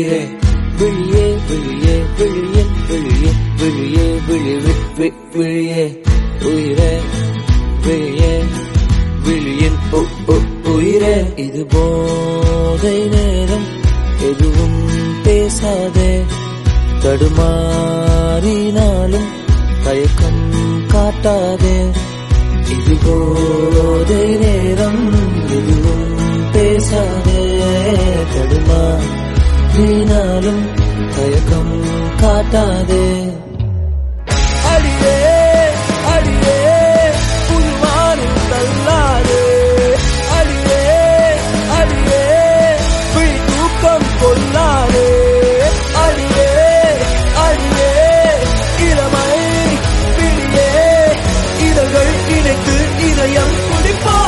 உயிரே விழியே விழியே விழியின் விழியே விழியே விழி வி- வி- விழியே உயிரே விழியே விழியின் உ- உ- உயிரே இது போதை நேரம் எதுவும் பேசாதே தடுமாறினாலும் தயக்கம் காட்டாதே இது போதை நேரம் எதுவும் பேசாதே தடுமாறினாலும் தயக்கம் காட்டாதே அடியே அடியே புதுவானில் தள்ளாதே அடியே அடியே விழி தூக்கம் கொள்ளாதே அடியே அடியே இளமை பிடியே இதழ்கள் இணைத்து இதயம் குடிப்பா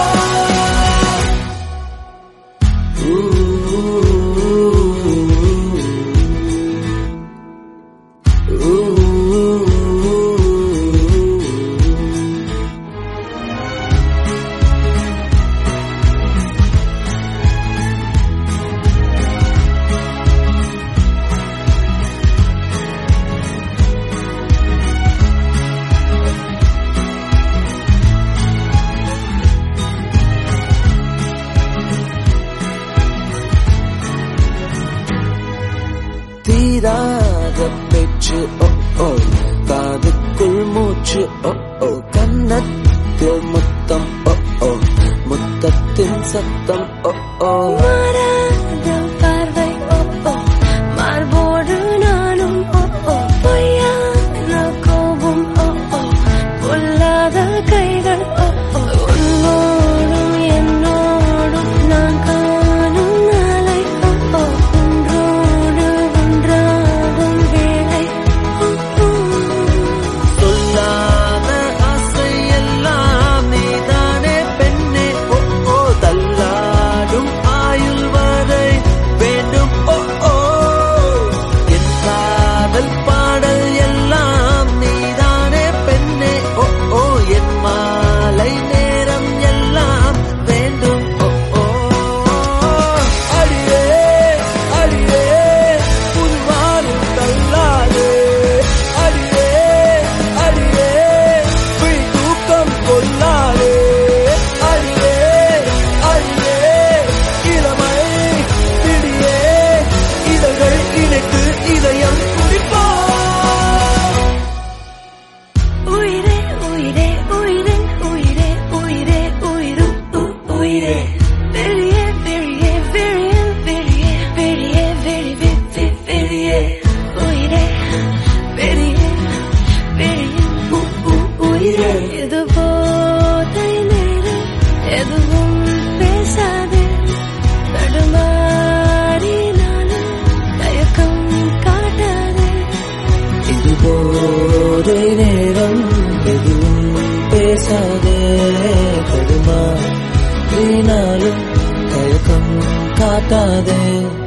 தீராத பேச்சு ஓ ஓ காதுக்குள் மூச்சு ஓ ஓ கன்னத்தில் முத்தம் ஓ ஓ முத்தத்தின் சத்தம் ஓ ஓ மாறாத பார்வை ஓ ஓ மார்போடு நானும் ஓ ஓ பொய்யான கோபம் ஓ ஓ பொல்லாத கைகள் ஓ ஓ உன்னோடும் என்னோடும் நான் காணும் நாளை ஓ ஓ ஒன்றோடு ஒன்றாகும் வேளை ஓ ஓ சொல்லாத ஆசை எல்லாம் நீதானே பெண்ணே ஓ ஓ தள்ளாடும் ஆயுள் வரை வேண்டும் ஓ ஓ என் காதல் பாடல் எல்லாம் நீதானே பெண்ணே ஓ ஓ என் மாலை நேரம் எல்லாம் வேண்டும் ஓ ஓ அடியே அடியே புதுவானில் தள்ளாதே அடியே அடியே விழி தூக்கம் கொள்ளாதே அடியே அடியே இளமை பிடியே இதழ்கள் இணைத்து இதயம் குடிப்பா உயிரே உயிரே உயிரின் உயிரே உயிரே உயிரும் உ- உயிரே வெளியே வெளியே வெளியில் வெளியே வெளியே வெளி வி- வி- வெளியே உயிரே வெளியே வெளியே உ- உ- உயிரே இது போதை நேரம் எதுவும் பேசாதே தடுமாறினாலும் தயக்கம் காட்டாதே இது போதை நேரம் எதுவும் பேசாதே தடுமா வீணாலும் தயக்கம் காட்டாதே